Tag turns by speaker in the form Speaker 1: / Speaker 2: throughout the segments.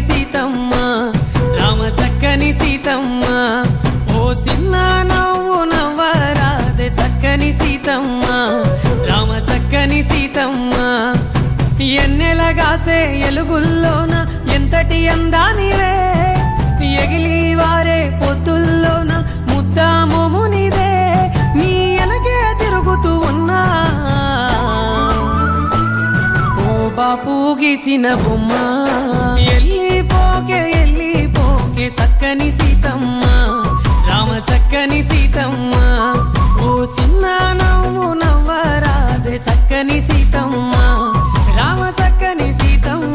Speaker 1: సీతమ్మ రామ చక్కని సీతమ్మ ఓ చిన్న నవ్వు నవ్వరాదే చక్కని సీతమ్మ రామ చక్కని సీతమ్మ ఎన్నెలగాసే ఎలుగుల్లోన ఎంతటి అందానివే ఎగిలి వారే పొద్దుల్లోన ముద్దా మోమునిదే నీ వెనకే తిరుగుతూ ఉన్నా ఓ బాపు గీసిన బొమ్మ ఎల్లిపోకే ఎల్లిపోకే సక్కని సీతమ్మ రామ చక్కని సీతమ్మ ఓ చిన్న నవ్వు నవ్వరాదే సక్కని సీతమ్మ రామ చక్కని సీతమ్మ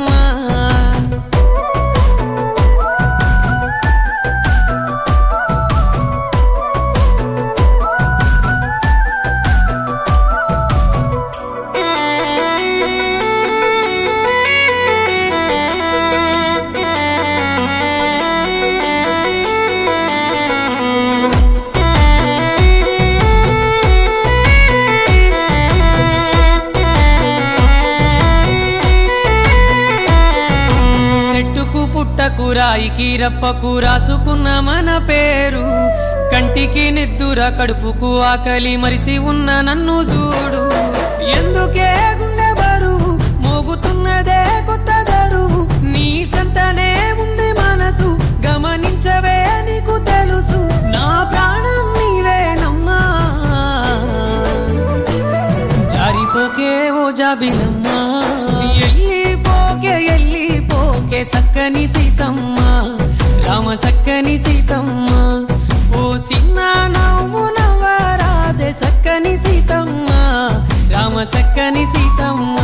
Speaker 1: చెట్టుకు పుట్టకు రాయికి రప్పకు రాసుకున్న మన పేరు కంటికి నిద్దుర కడుపుకు ఆకలి మరిసి ఉన్న నన్ను చూడు ఎందుకే గుండె బరువు మోగుతున్నదే కొత్త దరువు నీ సంతనే ఉంది మనసు గమనించవే నీకు తెలుసు నా ప్రాణం నీవేనమ్మా జారిపోకే ఓ జాబిలమ్మా ఎల్లిపోకే ఎల్లిపోకే సక్కని సీతమ్మ రామ సక్కని సీతమ్మ ఓ చిన్న నవ్వు నవ్వరాదే సక్కని సీతమ్మ రామ సక్కని సీతమ్మ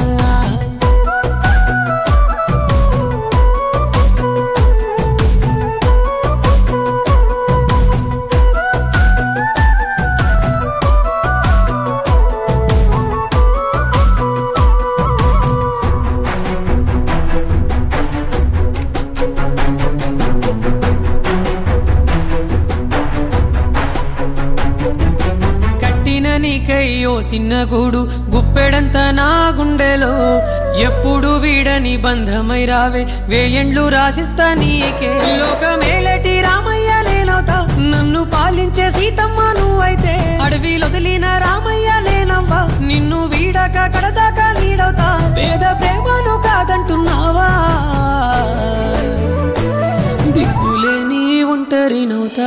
Speaker 1: కట్టిన నీకయ్యో చిన్న గూడు గుప్పెడంత నా గుండెలో ఎప్పుడు వీడని బంధమై రావే వేయండ్లు రాసిస్తా నీకే లోకమేలటి రామయ్య నేనవుతా నన్ను పాలించే సీతమ్మ నువ్వైతే అడవిలో వదిలిన రామయ్య నేనవ్వా నిన్ను వీడక కడదాకా నీడవుతా పేద ప్రేమను కాదంటున్నావా దిక్కులేని ఒంటరి నవ్వుతా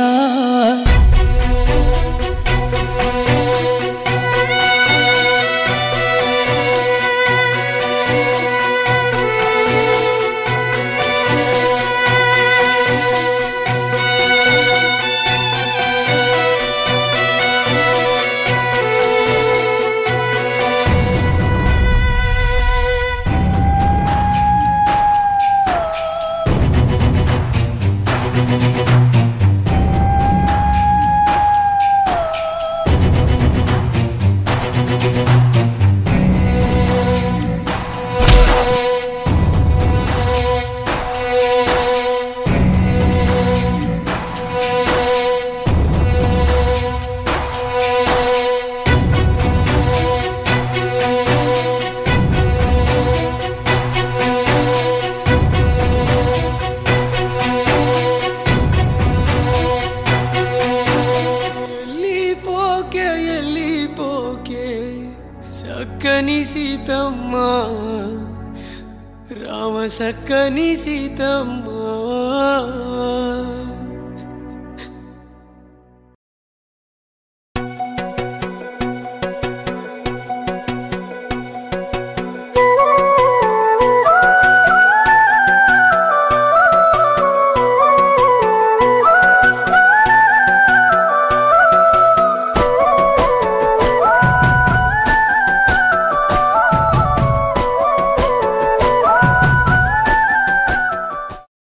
Speaker 1: ఎల్లిపోకే ఎల్లిపోకే సక్కని సీతమ్మ రామ సక్కని సీతమ్మ